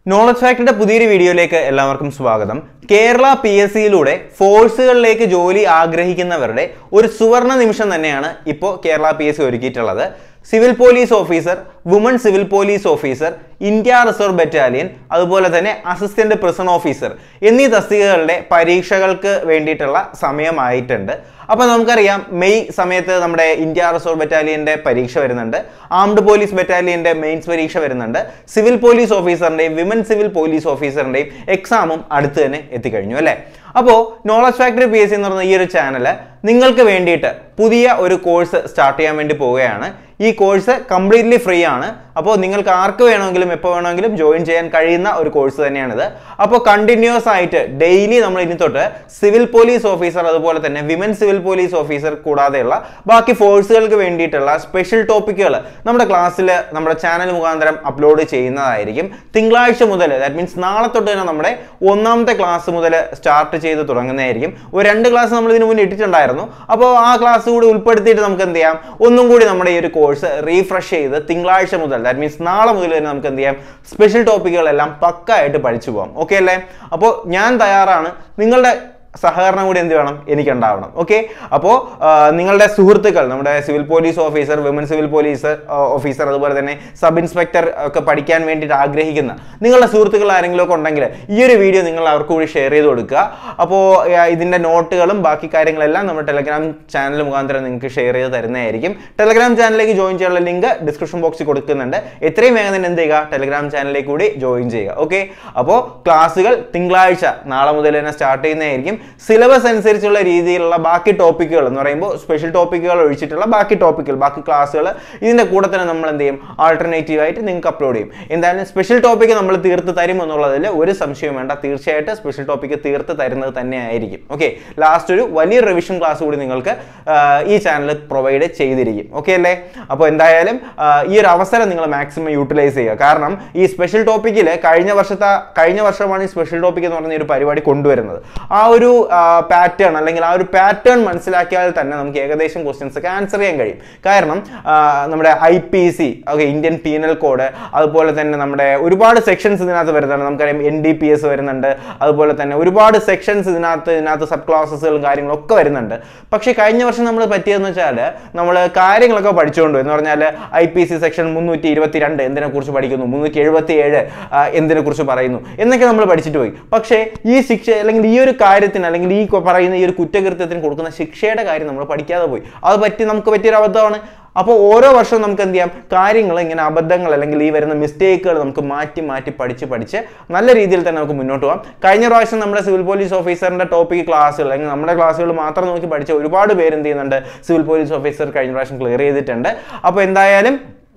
knowledge ഫാക്ടറിയുടെ പുതിയൊരു വീഡിയോയിലേക്ക് എല്ലാവർക്കും സ്വാഗതം കേരള പി എസ് സിയിലൂടെ ഫോഴ്സുകളിലേക്ക് ജോലി ആഗ്രഹിക്കുന്നവരുടെ ഒരു സുവർണ നിമിഷം തന്നെയാണ് ഇപ്പോൾ കേരള പി എസ് സി ഒരുക്കിയിട്ടുള്ളത് civil police officer woman civil police officer India reserve battalion അതുപോലെ തന്നെ അസിസ്റ്റന്റ് പ്രിസൺ ഓഫീസർ എന്നീ തസ്തികകളുടെ പരീക്ഷകൾക്ക് വേണ്ടിയിട്ടുള്ള സമയമായിട്ടുണ്ട് അപ്പോൾ നമുക്കറിയാം മെയ് സമയത്ത് നമ്മുടെ ഇന്ത്യ റിസർവ് ബറ്റാലിയന്റെ പരീക്ഷ വരുന്നുണ്ട് ആംഡ് പോലീസ് ബറ്റാലിയന്റെ മെയിൻസ് പരീക്ഷ വരുന്നുണ്ട് സിവിൽ പോലീസ് ഓഫീസറിന്റെയും വിമൻ സിവിൽ പോലീസ് ഓഫീസറിന്റെയും എക്സാമും അടുത്ത് തന്നെ എത്തിക്കഴിഞ്ഞു അല്ലേ അപ്പോൾ knowledge factory P S C എന്ന് പറയുന്ന ഈ ഒരു ചാനല് നിങ്ങൾക്ക് വേണ്ടിയിട്ട് പുതിയ ഒരു കോഴ്സ് സ്റ്റാർട്ട് ചെയ്യാൻ വേണ്ടി പോവുകയാണ് ഈ കോഴ്സ് കംപ്ലീറ്റ്ലി ഫ്രീ ആണ് അപ്പോൾ നിങ്ങൾക്ക് ആർക്ക് വേണമെങ്കിലും എപ്പോൾ വേണമെങ്കിലും ജോയിൻ ചെയ്യാൻ കഴിയുന്ന ഒരു കോഴ്സ് തന്നെയാണിത് അപ്പോൾ കണ്ടിന്യൂസ് ആയിട്ട് ഡെയിലി നമ്മൾ ഇനി തൊട്ട് സിവിൽ പോലീസ് ഓഫീസർ അതുപോലെ തന്നെ വിമൻ സിവിൽ പോലീസ് ഓഫീസർ കൂടാതെയുള്ള ബാക്കി ഫോഴ്സുകൾക്ക് വേണ്ടിയിട്ടുള്ള സ്പെഷ്യൽ ടോപ്പിക്കുകൾ നമ്മുടെ ക്ലാസ്സിൽ നമ്മുടെ ചാനൽ മുഖാന്തരം അപ്ലോഡ് ചെയ്യുന്നതായിരിക്കും തിങ്കളാഴ്ച മുതൽ ദാറ്റ് മീൻസ് നാളെ തൊട്ട് തന്നെ നമ്മുടെ ഒന്നാമത്തെ ക്ലാസ് മുതൽ സ്റ്റാർട്ട് ചെയ്ത് തുടങ്ങുന്നതായിരിക്കും ഒരു രണ്ട് ക്ലാസ് നമ്മൾ ഇതിനു മുന്നേ ഇട്ടിട്ടുണ്ടായിരുന്നു അപ്പോൾ ആ ക്ലാസ് കൂടി ഉൾപ്പെടുത്തിയിട്ട് നമുക്ക് എന്ത് ചെയ്യാം ഒന്നും കൂടി നമ്മുടെ ഈ ഒരു കോഴ്സ് റീഫ്രഷ് ചെയ്ത് തിങ്കളാഴ്ച മുതൽ ദാറ്റ് മീൻസ് നാളെ മുതൽ തന്നെ നമുക്ക് എന്ത് ചെയ്യാം സ്പെഷ്യൽ ടോപ്പിക്കുകളെല്ലാം പക്കായിട്ട് പഠിച്ചു പോകാം ഓക്കെ അല്ലേ അപ്പോൾ ഞാൻ തയ്യാറാണ് നിങ്ങളുടെ സഹകരണം കൂടി എന്ത് വേണം എനിക്ക് ഉണ്ടാവണം ഓക്കെ അപ്പോൾ നിങ്ങളുടെ സുഹൃത്തുക്കൾ നമ്മുടെ civil police officer women civil police officer അതുപോലെ തന്നെ സബ് ഇൻസ്പെക്ടർ ഒക്കെ പഠിക്കാൻ വേണ്ടിയിട്ട് ആഗ്രഹിക്കുന്ന നിങ്ങളുടെ സുഹൃത്തുക്കൾ ആരെങ്കിലും ഒക്കെ ഉണ്ടെങ്കിൽ ഈ ഒരു വീഡിയോ നിങ്ങൾ അവർക്ക് കൂടി ഷെയർ ചെയ്ത് കൊടുക്കുക അപ്പോൾ ഇതിൻ്റെ നോട്ടുകളും ബാക്കി കാര്യങ്ങളെല്ലാം നമ്മുടെ ടെലഗ്രാം ചാനൽ മുഖാന്തരം നിങ്ങൾക്ക് ഷെയർ ചെയ്ത് തരുന്നതായിരിക്കും ടെലഗ്രാം ചാനലിലേക്ക് ജോയിൻ ചെയ്യാനുള്ള ലിങ്ക് ഡിസ്ക്രിപ്ഷൻ ബോക്സിൽ കൊടുക്കുന്നുണ്ട് എത്രയും വേഗം തന്നെ എന്ത് ചെയ്യുക ടെലഗ്രാം ചാനലിലേക്ക് കൂടി ജോയിൻ ചെയ്യുക ഓക്കെ അപ്പോൾ ക്ലാസ്സുകൾ തിങ്കളാഴ്ച നാളെ മുതൽ തന്നെ സ്റ്റാർട്ട് ചെയ്യുന്നതായിരിക്കും സിലബസ് അനുസരിച്ചുള്ള രീതിയിലുള്ള ബാക്കി ടോപ്പിക്കുകൾ എന്ന് പറയുമ്പോൾ സ്പെഷ്യൽ ടോപ്പിക്കുകൾ ഒഴിച്ചിട്ടുള്ള ബാക്കി ടോപ്പിക്കുകൾ ബാക്കി ക്ലാസ്സുകൾ ഇതിൻ്റെ കൂടെ തന്നെ നമ്മൾ എന്ത് ചെയ്യും ആൾട്ടർനേറ്റീവ് ആയിട്ട് നിങ്ങൾക്ക് അപ്ലോഡ് ചെയ്യും എന്തായാലും സ്പെഷ്യൽ ടോപ്പിക്ക് നമ്മൾ തീർത്ത് തരും എന്നുള്ളതിൽ ഒരു സംശയവും വേണ്ട തീർച്ചയായിട്ടും സ്പെഷ്യൽ ടോപ്പിക്ക് തീർത്ത് തരുന്നത് തന്നെയായിരിക്കും ഓക്കെ ലാസ്റ്റ് ഒരു വലിയ റിവിഷൻ ക്ലാസ് കൂടി നിങ്ങൾക്ക് ആ, ഈ ചാനൽ പ്രൊവൈഡ് ചെയ്തിരിക്കും ഓക്കെ അല്ലേ അപ്പോൾ എന്തായാലും ആ, ഈ ഒരു അവസരം നിങ്ങൾ മാക്സിമം യൂട്ടിലൈസ് ചെയ്യുക കാരണം ഈ സ്പെഷ്യൽ ടോപ്പിക്കിൽ കഴിഞ്ഞ വർഷത്തെ കഴിഞ്ഞ വർഷമാണ് ഈ സ്പെഷ്യൽ ടോപ്പിക് എന്ന് പറഞ്ഞ ഒരു പരിപാടി കൊണ്ടുവരുന്നത് ആ ഒരു പാറ്റേൺ അല്ലെങ്കിൽ ആ ഒരു പാറ്റേൺ മനസ്സിലാക്കിയാൽ തന്നെ നമുക്ക് ഏകദേശം ക്വസ്റ്റ്യൻസ് ഒക്കെ ആൻസർ ചെയ്യാൻ കഴിയും കാരണം ആ, നമ്മുടെ I P C okay Indian penal code അതുപോലെ തന്നെ നമ്മുടെ ഒരുപാട് സെക്ഷൻസ് ഇതിനകത്ത് വരുന്നുണ്ട് നമുക്കറിയാം എൻ ഡി പി എസ് വരുന്നുണ്ട് അതുപോലെ തന്നെ ഒരുപാട് സെക്ഷൻസ് ഇതിനകത്ത് ഇതിനകത്ത് സബ് ക്ലാസ്സസുകളും കാര്യങ്ങളും ഒക്കെ വരുന്നുണ്ട് പക്ഷേ കഴിഞ്ഞ വർഷം നമ്മൾ പറ്റിയതെന്ന് വെച്ചാൽ നമ്മൾ കാര്യങ്ങളൊക്കെ പഠിച്ചുകൊണ്ട് എന്ന് പറഞ്ഞാൽ ഐ പി സി സെക്ഷൻ മുന്നൂറ്റി ഇരുപത്തി രണ്ട് എന്തിനെ കുറിച്ച് പഠിക്കുന്നു മുന്നൂറ്റി എഴുപത്തി ഏഴ് എന്തിനെ കുറിച്ച് പറയുന്നു എന്നൊക്കെ നമ്മൾ പഠിച്ചിട്ട് പോയി പക്ഷേ ഈ ശിക്ഷ അല്ലെങ്കിൽ ഈ ഒരു കാര്യത്തിന് അല്ലെങ്കിൽ ഈ കൊ- പറയുന്ന ഈ ഒരു കുറ്റകൃത്യത്തിന് കൊടുക്കുന്ന ശിക്ഷയുടെ കാര്യം നമ്മൾ പഠിക്കാതെ പോയി അത് പറ്റി നമുക്ക് പറ്റിയൊരു അബദ്ധമാണ് അപ്പോൾ ഓരോ വർഷവും നമുക്ക് എന്ത് ചെയ്യാം കാര്യങ്ങൾ ഇങ്ങനെ അബദ്ധങ്ങൾ അല്ലെങ്കിൽ ഈ വരുന്ന മിസ്റ്റേക്കുകൾ നമുക്ക് മാറ്റി മാറ്റി പഠിച്ച് പഠിച്ച് നല്ല രീതിയിൽ തന്നെ നമുക്ക് മുന്നോട്ട് പോകാം കഴിഞ്ഞ പ്രാവശ്യം നമ്മുടെ സിവിൽ പോലീസ് ഓഫീസറിന്റെ ടോപ്പിക് ക്ലാസ്സുകൾ അല്ലെങ്കിൽ നമ്മുടെ ക്ലാസ്സുകൾ മാത്രം നോക്കി പഠിച്ച ഒരുപാട് പേര് എന്ത് ചെയ്യുന്നുണ്ട് സിവിൽ പോലീസ് ഓഫീസർ കഴിഞ്ഞ പ്രാവശ്യം ക്ലിയർ ചെയ്തിട്ടുണ്ട് അപ്പോൾ എന്തായാലും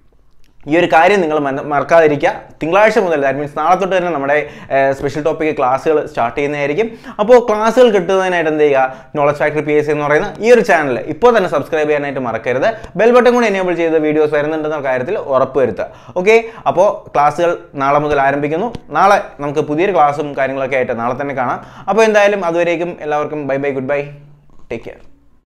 ഈ ഒരു കാര്യം നിങ്ങൾ മന- മറക്കാതിരിക്കുക തിങ്കളാഴ്ച മുതൽ ദാറ്റ് മീൻസ് നാളെ തൊട്ട് തന്നെ നമ്മുടെ സ്പെഷ്യൽ ടോപ്പിക് ക്ലാസ്സുകൾ സ്റ്റാർട്ട് ചെയ്യുന്നതായിരിക്കും അപ്പോൾ ക്ലാസ്സുകൾ കിട്ടുന്നതിനായിട്ട് എന്ത് ചെയ്യുക നോളജ് ഫാക്ടറി പി എസ് എന്ന് പറയുന്ന ഈ ഒരു ചാനൽ ഇപ്പോൾ തന്നെ സബ്സ്ക്രൈബ് ചെയ്യാനായിട്ട് മറക്കരുത് ബെൽ ബട്ടൺ കൂടി എനേബിൾ ചെയ്ത് വീഡിയോസ് വരുന്നുണ്ടെന്ന കാര്യത്തിൽ ഉറപ്പ് വരുത്തുക ഓക്കെ അപ്പോൾ ക്ലാസ്സുകൾ നാളെ മുതൽ ആരംഭിക്കുന്നു നാളെ നമുക്ക് പുതിയൊരു ക്ലാസ്സും കാര്യങ്ങളൊക്കെ ആയിട്ട് നാളെ തന്നെ കാണാം അപ്പോൾ എന്തായാലും അതുവരേക്കും എല്ലാവർക്കും bye bye good bye take care